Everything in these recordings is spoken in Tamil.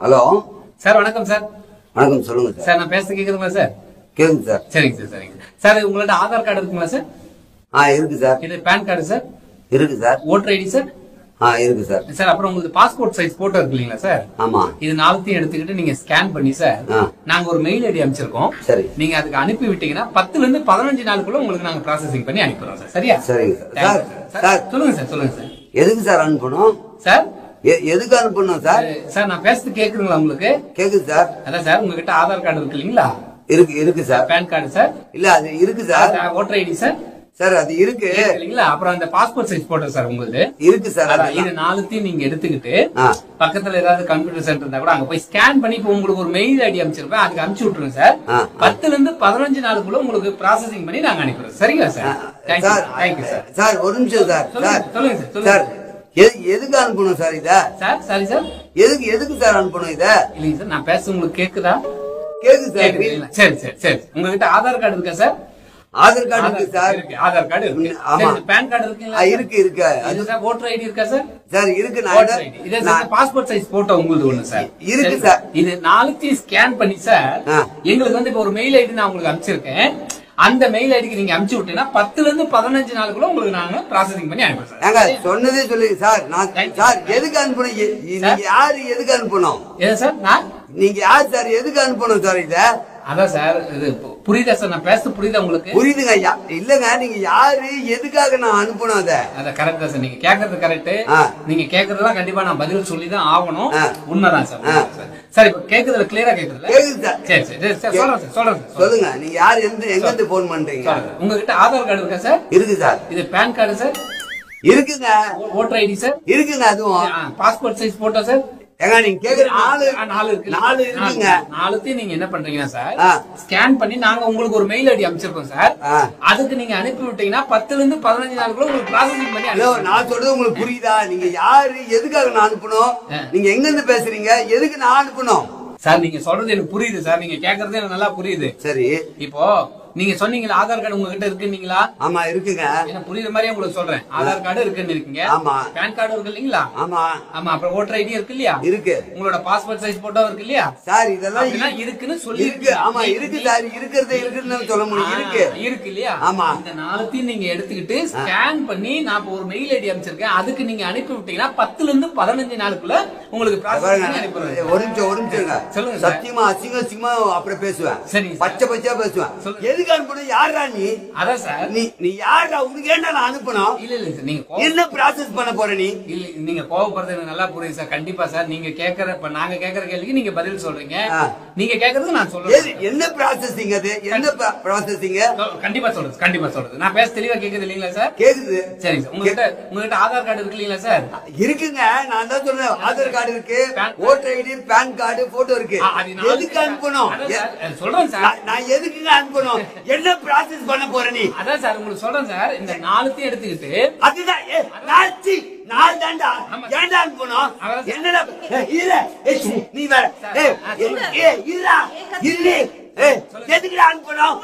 ஹலோ சார் வணக்கம் சார் வணக்கம் சொல்லுங்க சார் சார் நான் பேச கேக்குதுங்களா சார் கேக்குது சார் சரிங்க சார் சரிங்க சார் உங்கள்ட்ட ஆதார் கார்டு இருக்குங்களா சார் ஆ இருக்கு சார் இது பேன் கார்டு சார் இருக்கு சார் ஓட்டர் ஐடி சார் ஆ இருக்கு சார் சார் அப்புறம் உங்களுக்கு பாஸ்போர்ட் சைஸ் போட்டோ இருக்கு இல்லைங்களா சார் ஆமா இது நாலுத்தையும் எடுத்துக்கிட்டு நீங்க ஸ்கேன் பண்ணி சார் ஆ. நாங்க ஒரு மெயில் ஐடி அனுப்பிச்சிருக்கோம் சரி நீங்க அதுக்கு அனுப்பி விட்டீங்கன்னா பத்துல இருந்து பதினஞ்சு நாளுக்குள்ள உங்களுக்கு நாங்க ப்ராசஸிங் பண்ணி அனுப்பிடுறோம் சார் சரியா சரிங்க sir Thank sir you, sir. Sir சொல்லுங்க சார் சொல்லுங்க சார் எதுக்கு சார் அனுப்பணும் சார் எ- எதுக்கு அனுப்பணும் சார் சார் நான் பேசுறது கேக்குதுங்களா உங்களுக்கு கேக்குது சார் அதான் சார் உங்ககிட்ட ஆதார் கார்டு இருக்கு இல்லைங்களா இருக்கு இருக்கு சார் பேன் கார்டு சார் இல்ல அது இருக்கு sir voter ID sir sir அது இருக்கு இல்லைங்களா அப்புறம் அந்த பாஸ்போர்ட் சைஸ் போட்டோ சார் உங்களுக்கு இருக்கு சார் அதான், அதெல்லாம். இது நாலுத்தையும் நீங்க எடுத்துக்கிட்டு ஆ பக்கத்துல ஏதாவது கம்ப்யூட்டர் சென்டர் இருந்தா கூட அங்க போய் ஸ்கேன் பண்ணி இப்ப உங்களுக்கு ஒரு மெயில் ஐடி அமைச்சிருப்பேன் அதுக்கு அனுப்பிச்சு விட்டுருங்க சார் ஆ. பத்துல இருந்து பதினஞ்சு நாளுக்குள்ள உங்களுக்கு ப்ராசஸிங் பண்ணி நாங்க அனுப்பிடுறோம் சரிங்களா sir thank you sir thank you sir sir ஒரு நிமிஷம் சார் சொல்லுங்க, சார் சொல்லுங்க சார், சொல்லுங்க. சார் எது- எதுக்கு அனுப்பணும் சார் இத சார் சாரி சார் எதுக்கு எதுக்கு சார் அனுப்பணும் இத இல்லைங்க சார் நான் பேச உங்களுக்கு கேக்குதா கேக்குது சார் கேக்குதுங்களா? சரி சரி சரி உங்ககிட்ட ஆதார் கார்டு இருக்கா சார் ஆதார் கார்டு இருக்கு சார் இருக்கு ஆதார் கார்டு இருக்கு ம், ஆமா. சரி, பேன் கார்டு இருக்குங்களா ஆ, இருக்கு இருக்கு அது இது சார் ஓட்டர் ஐடி இருக்கா சார் சார் இருக்கு நான் ஓட்டர் ஐடி இதே இத- சார் நான் பாஸ்போர்ட் சைஸ் போட்டோ உங்களுக்கு ஒண்ணு சார் இருக்கு சரி, சார். இது நாளைக்கு ஸ்கேன் பண்ணி சார் ஆ. எங்களுக்கு வந்து இப்ப ஒரு மெயில் ஐடி நான் உங்களுக்கு அனுப்பிச்சிருக்கேன் அந்த மெயில் ஐடிக்கு நீங்க அனுப்பிச்சு விட்டீங்கன்னா பத்துல இருந்து பதினஞ்சு நாளுக்குள்ள உங்களுக்கு நாங்க ப்ராசஸிங் பண்ணி அனுப்புறோம் சார் ஏங்க சொன்னதே சொல்லி சார் நான் Thank you. சார் எதுக்கு அனுப்பணும் எ- நீங்க யாரு எதுக்கு அனுப்பணும் ஏன் சார் நான் நீங்க யார் சார் எதுக்கு அனுப்பணும் சார் இத அதான் சார் இது பு- புரியுதா சார் நான் பேசுறது புரியுதா உங்களுக்கு புரியுதுங்க யா- இல்லங்க நீங்க யாரு எதுக்காக நான் அனுப்பணும் அத அதான் கரெக்ட் தான் சார் நீங்க கேக்குறது கரெக்ட் ஆ. நீங்க கேக்குறதெல்லாம் கண்டிப்பா நான் பதில் சொல்லி தான் ஆகணும் ஆ. உண்மைதான் சார் உண்மைதான் சார் சார் இப்ப கேக்குறதுல கிளியரா கேக்குதுல கேக்குது சார் சரி சரி சரி, சரி சொல்றேன் சார் சொல்றேன் சார் சொல்லுங்க நீங்க யார் எந்த எங்க இருந்து போன் பண்றீங்க சொல்றேன். உங்ககிட்ட ஆதார் கார்டு இருக்கா சார் இருக்கு சார் இது பேன் கார்டு சார் இருக்குங்க ஓட்டர் ஐடி சார் இருக்குங்க அதுவும் பாஸ்போர்ட் சைஸ் போட்டோ சார் ஏங்க நீங்க கேக்குற நாலு ஆ, நாலு இருக்கு நாலு இருக்குங்க நாலுத்தையும் நீங்க என்ன பண்றீங்கன்னா சார் ஆ. ஸ்கேன் பண்ணி நாங்க உங்களுக்கு ஒரு மெயில் ஐடி அனுப்பிச்சிருக்கோம் சார் ஆ. அதுக்கு நீங்க அனுப்பி விட்டீங்கன்னா பத்துல இருந்து பதினஞ்சு நாளுக்குள்ள உங்களுக்கு ப்ராசஸிங் பண்ணி ஹலோ அனுப்பி நான் சொல்றது உங்களுக்கு புரியுதா நீங்க யாரு எதுக்காக நான் அனுப்பணும் ஆ. நீங்க எங்க இருந்து பேசுறீங்க எதுக்கு நான் அனுப்பணும் சார் நீங்க சொல்றது எனக்கு புரியுது சார் நீங்க கேக்குறது எனக்கு நல்லா புரியுது சரி இப்போ நீங்க சொன்னீங்களா ஆதார் கார்டு உங்ககிட்ட இருக்குன்னீங்களா ஆமா இருக்குங்க எனக்கு புரியுற மாதிரியே உங்களுக்கு சொல்றேன் ஆதார் கார்டு இருக்குன்னு இருக்கீங்க ஆமா. பேன் கார்டு இருக்கு இல்லீங்களா ஆமா ஆமா அப்புறம் ஓட்டர் ஐடி இருக்கு இல்லையா இருக்கு உங்களோட பாஸ்போர்ட் சைஸ் போட்டோ இருக்கு இல்லையா சார் இதெல்லாம் அப்படின்னா இருக்கு. இருக்குன்னு சொல்லி இருக்கு ஆமா இருக்கு சார் இருக்கிறது இருக்குன்னு சொல்ல முடியும் இருக்கு ஆ, இருக்கு இல்லையா ஆமா. இந்த நாலுத்தையும் நீங்க எடுத்துக்கிட்டு ஸ்கேன் பண்ணி நான் இப்ப ஒரு மெயில் ஐடி அனுப்பிச்சிருக்கேன் அதுக்கு நீங்க அனுப்பி விட்டீங்கன்னா பத்துல இருந்து பதினஞ்சு நாளுக்குள்ள உங்களுக்கு process பாருங்க, பண்ணி அனுப்பிடுவேன். ஒரு நிமிஷம் ஒரு நிமிஷங்க சொல்லுங்க சார். சத்தியமா அசிங்க அசிங்கமா அப்புறம் பேசுவேன் சரிங்க சார். பச்சை பச்சையா பேசுவேன் சொல்லுங்க. எதுக்கு அனுப்பணும் யாரா நீ அதான் சார் நீ நீ யாரா உனக்கு ஏன்டா நான் அனுப்பணும் இல்ல இல்ல சார் நீங்க கோவ- என்ன ப்ராசஸ் பண்ண போற நீ இல்ல நீங்க கோவப்படுறது எனக்கு நல்லா புரியுது சார் கண்டிப்பா சார் நீங்க கேக்குற இப்ப நாங்க கேக்குற கேள்விக்கு நீங்க பதில் சொல்றீங்க ஆ. நீங்க கேக்குறது நான் எது- சொல்றேன் என்ன ப்ராசஸிங் அது என்ன ப்ராசஸிங் சொல்- கண்டிப்பா சொல்றது கண்டிப்பா சொல்றது நான் பேச தெளிவா கேக்குது இல்லீங்களா சார் கேக்குது சரிங்க சார் உங்ககிட்ட உங்ககிட்ட ஆதார் கார்டு இருக்கு இல்லீங்களா சார் இருக்குங்க நான் தான் சொல்றேன் ஆதார் கார்டு இருக்கு Pan- voter ID PAN card photo இருக்கு ஆ, அது நாலு- எதுக்கு அனுப்பணும் அதான் எ- சார், அஹ் சொல்றேன் சார் நான் நான் எதுக்குங்க அனுப்பணும் என்ன ப்ராசஸ் பண்ண போற நீ அதான் சார் உங்களுக்கு சொல்றேன் சார் இந்த நாலுத்தையும் எடுத்துக்கிட்டு அதுதான் ஏ, நாச்சி நான் தாண்டா ஆமா. ஏன்டா அனுப்பணும் அதான் சார். என்னடா ஏய், இல்ல ஏய், சி, நீ வேற சார், ஏய், ஆ, ஏய், சொல்லுங்க. ஏய், இல்லடா இல்ல ஏய், எதுக்குடா அனுப்பணும்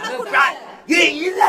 ஏய், இல்ல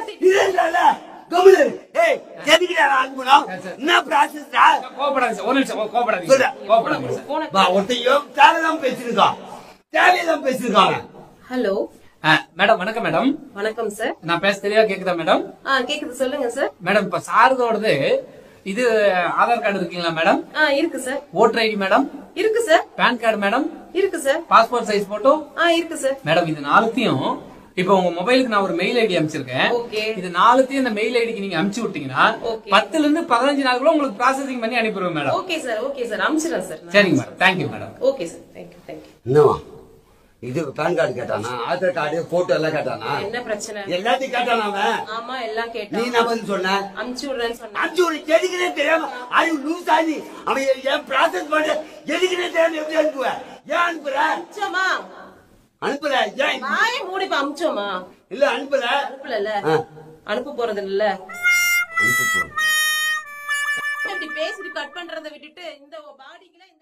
இல்ல கம்முனு இரு. ஏய் எதுக்குடா அனுப்பணும் சார், சார். என்ன ப்ராசஸ்டா கோபப்படாதீங்க சார் ஒரு நிமிஷம் கோபப்படாதீங்க சொல்றேன். சார். கோபப்படாதீங்க சார் வா ஒருத்தையோ தேவையில்லாம பேசிருக்கான் தேவையில்லாம பேசிருக்காங்க ஹலோ ஆ, மேடம் வணக்கம் மேடம் வணக்கம் சார் நான் பேச தெளிவா கேக்குதா மேடம் ஆ கேக்குது சொல்லுங்க சார் மேடம் இப்ப சாரதோடது இது ஆதார் கார்டு இருக்கீங்களா மேடம் ஆ இருக்கு சார் ஓட்டர் ஐடி மேடம் இருக்கு சார் பேன் கார்டு மேடம் இருக்கு சார் பாஸ்போர்ட் சைஸ் போட்டோ ஆ இருக்கு சார் மேடம் இது நாலுத்தையும் இப்ப உங்க மொபைலுக்கு நான் ஒரு மெயில் ஐடி அனுப்பிச்சிருக்கேன் Okay. இது நாலுத்தையும் இந்த மெயில் ஐடிக்கு நீங்க அனுப்பிச்சு விட்டீங்கன்னா Okay. பத்துல இருந்து பதினஞ்சு நாளுக்குள்ள உங்களுக்கு ப்ராசஸிங் பண்ணி அனுப்பிடுவேன் madam okay sir okay sir அனுப்பிச்சிடறேன் சார் சரிங்க madam thank you madam okay sir thank you thank you என்னவா இது பேன் கார்டு கேட்டானா ஆதார் கார்டு போட்டோ எல்லாம் கேட்டானா என்ன பிரச்சனை எல்லாத்தையும் கேட்டானா அவன் ஆமா எல்லாம் நீ கேட்டேன் என்ன பதில் சொன்ன அனுப்பிச்சு விடுறேன்னு சொன்னேன் அஞ்சு ஒரு எதுக்குனே தெரியாம அது லூஸ் ஆகி அவன் எ- என் ப்ராசஸ் பண்ண எதுக்குனே தெரியாம எப்படி அனுப்புவ ஏன் அனுப்புற அனுப்பிச்சோமா அனுப்புற ஏன் வாயை மூடி இப்ப அனுப்பிச்சோமா இல்ல அனுப்புற அனுப்பல ஆ. அனுப்ப போறது இல்ல அனுப்பு போ. இப்படி பேசிட்டு கட் பண்றதை விட்டுட்டு இந்த பாடிக்குலாம் இந்த